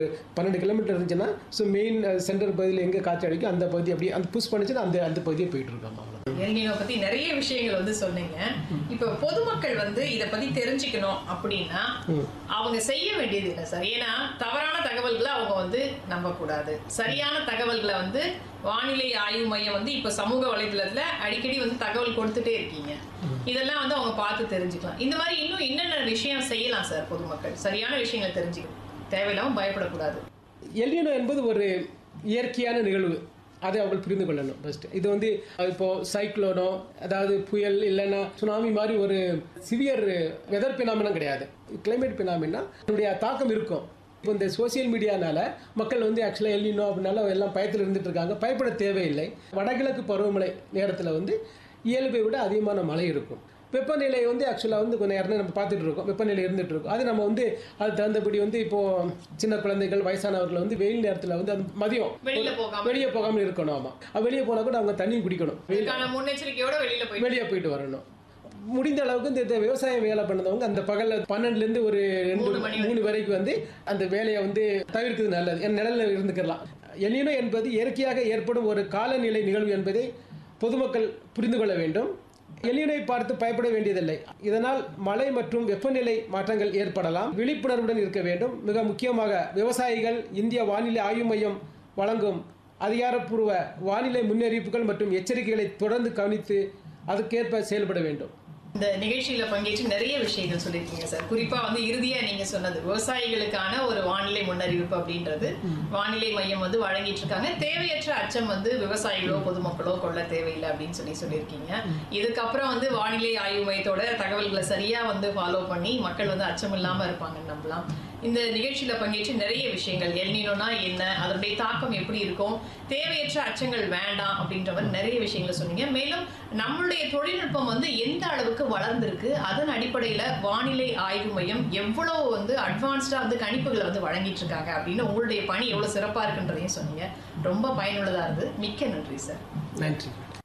பன்னெண்டு கிலோமீட்டர் இருந்துச்சுன்னா so main centre பகுதியில் எங்கே காற்று அடிக்கும் அந்த பகுதி அப்படியே அந்த புஷ் பண்ணிச்சுன்னா அந்த அந்த பகுதியே போயிட்டு இருக்கோம் அவ்வளோ எல்னினோ பத்தி நிறைய விஷயங்கள் வந்து சொன்னீங்க இப்போ பொதுமக்கள் வந்து இத பத்தி தெரிஞ்சுக்கணும் அப்படின்னா அவங்க செய்ய வேண்டியது என்ன சார் ஏன்னா தவறான தகவல்களை அவங்க வந்து நம்பக்கூடாது சரியான தகவல்களை வந்து வானிலை ஆய்வு மையம் வந்து இப்ப சமூக வலைதளத்துல அடிக்கடி வந்து தகவல் கொடுத்துட்டே இருக்கீங்க இதெல்லாம் வந்து அவங்க பார்த்து தெரிஞ்சுக்கலாம் இந்த மாதிரி இன்னும் என்னென்ன விஷயம் செய்யலாம் சார் பொதுமக்கள் சரியான விஷயங்களை தெரிஞ்சுக்கணும் தேவையில்லாம பயப்படக்கூடாது எல்னினோ என்பது ஒரு இயற்கையான நிகழ்வு அதை அவர்கள் புரிந்து கொள்ளணும் ஃபர்ஸ்ட் இது வந்து இப்போ சைக்ளோனோ அதாவது புயல் இல்லைன்னா சுனாமி மாதிரி ஒரு சிவியர் வெதர் பினாமினம் கிடையாது கிளைமேட் பினாமினா அதனுடைய தாக்கம் இருக்கும் இப்போ இந்த சோசியல் மீடியானால மக்கள் வந்து ஆக்சுவலாக எல்லினோ அப்படின்னால எல்லாம் பயத்தில் இருந்துட்டு இருக்காங்க பயப்பட தேவையில்லை வடகிழக்கு பருவமழை நேரத்தில் வந்து இயல்பை விட அதிகமான மழை இருக்கும் வெப்பநிலை வந்து ஆக்சுவலாக வந்து கொஞ்சம் நேரம் நம்ம பார்த்துட்டு இருக்கோம் வெப்பநிலை இருந்துட்டு இருக்கும் அது நம்ம வந்து அது தகுந்தபடி வந்து இப்போ சின்ன குழந்தைகள் வயசானவர்கள் வந்து வெயில் நேரத்தில் வந்து அது மதியம் வெளியில போகாம வெளியே போகாமல் இருக்கணும் ஆமாம் வெளியே போனால் கூட அவங்க தண்ணி குடிக்கணும் வெயில் இதுக்கான முன்னெச்சரிக்கையோட வெளியில போய் வெளியே போயிட்டு வரணும் முடிந்த அளவுக்கு இந்த இந்த விவசாயம் வேலை பண்ணதவங்க அந்த பகல்ல பன்னெண்டுலேருந்து ஒரு ரெண்டு மூணு மணி மூணு வரைக்கும் வந்து அந்த வேலையை வந்து தவிர்க்கிறது நல்லது என் நிழலில் இருந்துக்கலாம் எல்லினோ என்பது இயற்கையாக ஏற்படும் ஒரு காலநிலை நிகழ்வு என்பதை பொதுமக்கள் புரிந்து கொள்ள வேண்டும் எல்லினை பார்த்து பயப்பட வேண்டியதில்லை இதனால் மழை மற்றும் வெப்பநிலை மாற்றங்கள் ஏற்படலாம் விழிப்புணர்வுடன் இருக்க வேண்டும் மிக முக்கியமாக விவசாயிகள் இந்திய வானிலை ஆய்வு மையம் வழங்கும் அதிகாரப்பூர்வ வானிலை முன்னறிவிப்புகள் மற்றும் எச்சரிக்கைகளை தொடர்ந்து கவனித்து அதுக்கேற்ப செயல்பட வேண்டும் இந்த நிகழ்ச்சியில பங்கேற்று நிறைய விஷயங்கள் சொல்லியிருக்கீங்க சார் குறிப்பா வந்து இறுதியா நீங்க சொன்னது விவசாயிகளுக்கான ஒரு வானிலை முன்னறிவிப்பு அப்படின்றது வானிலை மையம் வந்து வழங்கிட்டு இருக்காங்க தேவையற்ற அச்சம் வந்து விவசாயிகளோ பொதுமக்களோ கொள்ள தேவையில்லை அப்படின்னு சொல்லி சொல்லியிருக்கீங்க இதுக்கப்புறம் வந்து வானிலை ஆய்வு மையத்தோட தகவல்களை சரியா வந்து ஃபாலோ பண்ணி மக்கள் வந்து அச்சம் இல்லாம இருப்பாங்கன்னு நம்பலாம் இந்த நிகழ்ச்சியில பங்கேற்று நிறைய விஷயங்கள் எல்னினோனா என்ன அதனுடைய தாக்கம் எப்படி இருக்கும் தேவையற்ற அச்சங்கள் வேண்டாம் அப்படின்ற மாதிரி நிறைய விஷயங்களை சொன்னீங்க மேலும் நம்மளுடைய தொழில்நுட்பம் வந்து எந்த அளவுக்கு வளர்ந்திருக்கு அதன் அடிப்படையில வானிலை ஆய்வு மையம் எவ்வளவு வந்து அட்வான்ஸ்டா வந்து கணிப்புகளை வந்து வழங்கிட்டு இருக்காங்க அப்படின்னு உங்களுடைய பணி எவ்வளவு சிறப்பா இருக்குன்றதையும் சொன்னீங்க ரொம்ப பயனுள்ளதா இருந்து மிக்க நன்றி சார் நன்றி